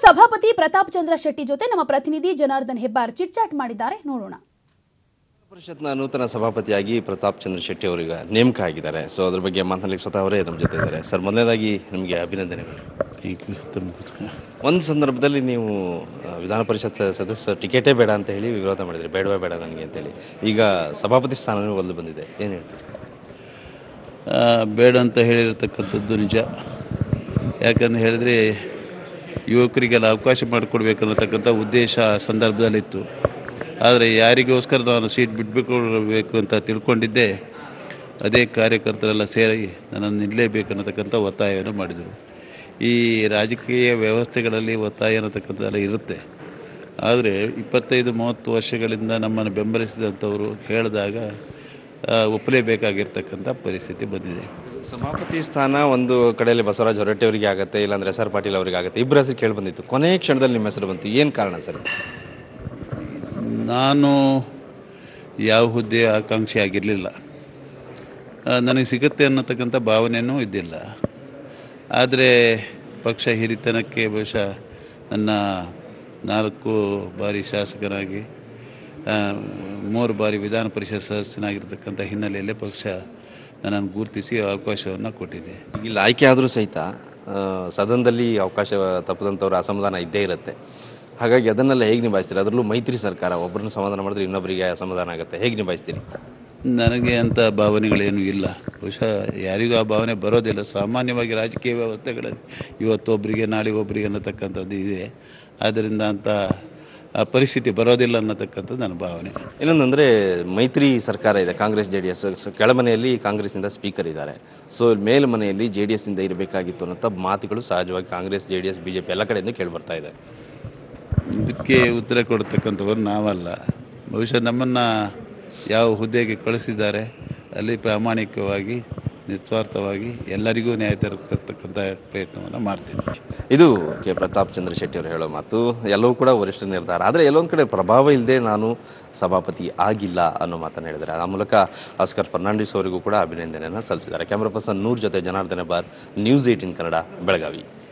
ಸಭಾಪತಿ ಪ್ರತಾಪ್ ಚಂದ್ರ ಶೆಟ್ಟಿ ಜೊತೆ ನಮ್ಮ ಪ್ರತಿನಿಧಿ ಜನಾರ್ದನ್ ಹೆಬ್ಬಾರ್ ಚಿಟ್ಚಾಟ್ ಮಾಡಿದ್ದಾರೆ ನೋಡೋಣ ಪರಿಷತ್ನ ನೂತನ ಸಭಾಪತಿಯಾಗಿ ಪ್ರತಾಪ್ ಚಂದ್ರ ಶೆಟ್ಟಿ ಅವರೀಗ ನೇಮಕ ಆಗಿದ್ದಾರೆ ಸೊ ಅದ್ರ ಬಗ್ಗೆ ಮಾತನಾಡಲಿಕ್ಕೆ ಸ್ವತಃ ಅವರೇ ನಮ್ಮ ಜೊತೆ ಇದ್ದಾರೆ ಸರ್ ಮೊದಲನೇದಾಗಿ ನಿಮಗೆ ಅಭಿನಂದನೆಗಳು ಒಂದು ಸಂದರ್ಭದಲ್ಲಿ ನೀವು ಆ, ವಿಧಾನ ಪರಿಷತ್ ಸದಸ್ಯ ಟಿಕೆಟೇ ಬೇಡ ಅಂತ ಹೇಳಿ ವಿರೋಧ ಮಾಡಿದ್ರಿ ಬೇಡವೇ ಬೇಡ ನನಗೆ ಅಂತೇಳಿ ಈಗ ಸಭಾಪತಿ ಸ್ಥಾನವೇ ಒಲ್ದು ಬಂದಿದೆ ಏನು ಹೇಳ್ತೀರಿ ಆ, ಬೇಡ ಅಂತ ಹೇಳಿರ್ತಕ್ಕಂಥದ್ದು ನಿಜ ಯಾಕಂತ ಹೇಳಿದ್ರೆ ಯುವಕರಿಗೆಲ್ಲ ಅವಕಾಶ ಮಾಡಿಕೊಡ್ಬೇಕನ್ನತಕ್ಕಂಥ ಉದ್ದೇಶ ಆ ಸಂದರ್ಭದಲ್ಲಿತ್ತು ಆದರೆ ಯಾರಿಗೋಸ್ಕರ ನಾನು ಸೀಟ್ ಬಿಟ್ಬಿಟ್ಕೊಳ್ಬೇಕು ಅಂತ ತಿಳ್ಕೊಂಡಿದ್ದೆ ಅದೇ ಕಾರ್ಯಕರ್ತರೆಲ್ಲ ಸೇರಿ ನನ್ನನ್ನು ನಿಲ್ಲಲೇಬೇಕನ್ನತಕ್ಕಂಥ ಒತ್ತಾಯವನ್ನು ಮಾಡಿದರು ಈ ರಾಜಕೀಯ ವ್ಯವಸ್ಥೆಗಳಲ್ಲಿ ಒತ್ತಾಯ ಅನ್ನತಕ್ಕಂಥದ್ದೆಲ್ಲ ಇರುತ್ತೆ ಆದರೆ ಇಪ್ಪತ್ತೈದು ಮೂವತ್ತು ವರ್ಷಗಳಿಂದ ನಮ್ಮನ್ನು ಬೆಂಬಲಿಸಿದಂಥವರು ಹೇಳಿದಾಗ ಆ, ಒಪ್ಪಲೇಬೇಕಾಗಿರ್ತಕ್ಕಂಥ ಪರಿಸ್ಥಿತಿ ಬಂದಿದೆ ಸಭಾಪತಿ ಸ್ಥಾನ ಒಂದು ಕಡೆಯಲ್ಲಿ ಬಸವರಾಜ ಹೊರಟ್ಟಿ ಅವರಿಗೆ ಆಗುತ್ತೆ ಇಲ್ಲಾಂದ್ರೆ ಎಸ್ ಆರ್ ಪಾಟೀಲ್ ಅವರಿಗೆ ಆಗುತ್ತೆ ಇಬ್ಬರ ಹೆಸರು ಕೇಳಿ ಬಂದಿತ್ತು ಕೊನೆ ಕ್ಷಣದಲ್ಲಿ ನಿಮ್ಮ ಹೆಸರು ಬಂತು ಏನು ಕಾರಣ ಸರ್ ನಾನು ಯಾವ ಹುದ್ದೆಯ ಆಕಾಂಕ್ಷಿ ಆಗಿರಲಿಲ್ಲ ನನಗೆ ಸಿಗುತ್ತೆ ಅನ್ನತಕ್ಕಂಥ ಭಾವನೆಯೂ ಇದ್ದಿಲ್ಲ ಆದರೆ ಪಕ್ಷ ಹಿರಿತನಕ್ಕೆ ಬಹುಶಃ ನನ್ನ ನಾಲ್ಕು ಬಾರಿ ಶಾಸಕನಾಗಿ ಆ, ಮೂರು ಬಾರಿ ವಿಧಾನ ಪರಿಷತ್ ಸದಸ್ಯನಾಗಿರ್ತಕ್ಕಂಥ ಹಿನ್ನೆಲೆಯಲ್ಲೇ ಪಕ್ಷ ನನ್ನನ್ನು ಗುರುತಿಸಿ ಅವಕಾಶವನ್ನು ಕೊಟ್ಟಿದೆ ಇಲ್ಲಿ ಆಯ್ಕೆ ಆದರೂ ಸಹಿತ ಆ, ಸದನದಲ್ಲಿ ಅವಕಾಶ ತಪ್ಪದಂಥವ್ರ ಅಸಮಾಧಾನ ಇದ್ದೇ ಇರುತ್ತೆ ಹಾಗಾಗಿ ಅದನ್ನೆಲ್ಲ ಹೇಗೆ ನಿಭಾಯಿಸ್ತೀರಿ ಅದರಲ್ಲೂ ಮೈತ್ರಿ ಸರ್ಕಾರ ಒಬ್ಬರನ್ನ ಸಮಾಧಾನ ಮಾಡಿದ್ರೆ ಇನ್ನೊಬ್ಬರಿಗೆ ಅಸಮಾಧಾನ ಆಗುತ್ತೆ ಹೇಗೆ ನಿಭಾಯಿಸ್ತೀರಿ ನನಗೆ ಅಂಥ ಭಾವನೆಗಳೇನು ಇಲ್ಲ ಬಹುಶಃ ಯಾರಿಗೂ ಆ ಭಾವನೆ ಬರೋದಿಲ್ಲ ಸಾಮಾನ್ಯವಾಗಿ ರಾಜಕೀಯ ವ್ಯವಸ್ಥೆಗಳಲ್ಲಿ ಇವತ್ತು ಒಬ್ಬರಿಗೆ ನಾಳೆ ಒಬ್ಬರಿಗೆ ಅನ್ನತಕ್ಕಂಥದ್ದು ಇದೆ ಆದ್ದರಿಂದ ಅಂಥ ಆ ಪರಿಸ್ಥಿತಿ ಬರೋದಿಲ್ಲ ಅನ್ನತಕ್ಕಂಥದ್ದು ನನ್ನ ಭಾವನೆ ಇನ್ನೊಂದಂದ್ರೆ ಮೈತ್ರಿ ಸರ್ಕಾರ ಇದೆ ಕಾಂಗ್ರೆಸ್ ಜೆ ಡಿ ಎಸ್ ಕೆಳಮನೆಯಲ್ಲಿ ಕಾಂಗ್ರೆಸ್ನಿಂದ ಸ್ಪೀಕರ್ ಇದ್ದಾರೆ ಸೊ ಮೇಲ್ಮನೆಯಲ್ಲಿ ಜೆ ಡಿ ಎಸ್ನಿಂದ ಇರಬೇಕಾಗಿತ್ತು ಅನ್ನೋ ಮಾತುಗಳು ಸಹಜವಾಗಿ Congress J D S B J P ಎಲ್ಲ ಕಡೆಯಿಂದ ಕೇಳಿ ಬರ್ತಾ ಇದೆ ಇದಕ್ಕೆ ಉತ್ತರ ಕೊಡ್ತಕ್ಕಂಥವ್ರು ನಾವಲ್ಲ ಬಹುಶಃ ನಮ್ಮನ್ನು ಯಾವ ಹುದ್ದೆಗೆ ಕಳಿಸಿದ್ದಾರೆ ಅಲ್ಲಿ ಪ್ರಾಮಾಣಿಕವಾಗಿ ನಿಸ್ವಾರ್ಥವಾಗಿ ಎಲ್ಲರಿಗೂ ನ್ಯಾಯ ತರತಕ್ಕಂಥ ಪ್ರಯತ್ನವನ್ನು ಮಾಡ್ತೀನಿ ಇದು ಕೆ ಪ್ರತಾಪ್ ಚಂದ್ರ ಶೆಟ್ಟಿ ಅವರು ಹೇಳೋ ಮಾತು ಎಲ್ಲವೂ ಕೂಡ ವರಿಷ್ಠ ನಿರ್ಧಾರ ಆದರೆ ಎಲ್ಲೊಂದು ಕಡೆ ಪ್ರಭಾವ ಇಲ್ಲದೆ ನಾನು ಸಭಾಪತಿ ಆಗಿಲ್ಲ ಅನ್ನೋ ಮಾತನ್ನು ಹೇಳಿದ್ದಾರೆ ಆ ಮೂಲಕ ಆಸ್ಕರ್ ಫರ್ನಾಂಡಿಸ್ ಅವರಿಗೂ ಕೂಡ ಅಭಿನಂದನೆಯನ್ನು ಸಲ್ಲಿಸಿದ್ದಾರೆ ಕ್ಯಾಮ್ರಾ ಪರ್ಸನ್ ನೂರ್ ಜೊತೆ ಜನಾರ್ದನ ಬಾರ್ ನ್ಯೂಸ್ ಏಟಿನ್ ಕನ್ನಡ ಬೆಳಗಾವಿ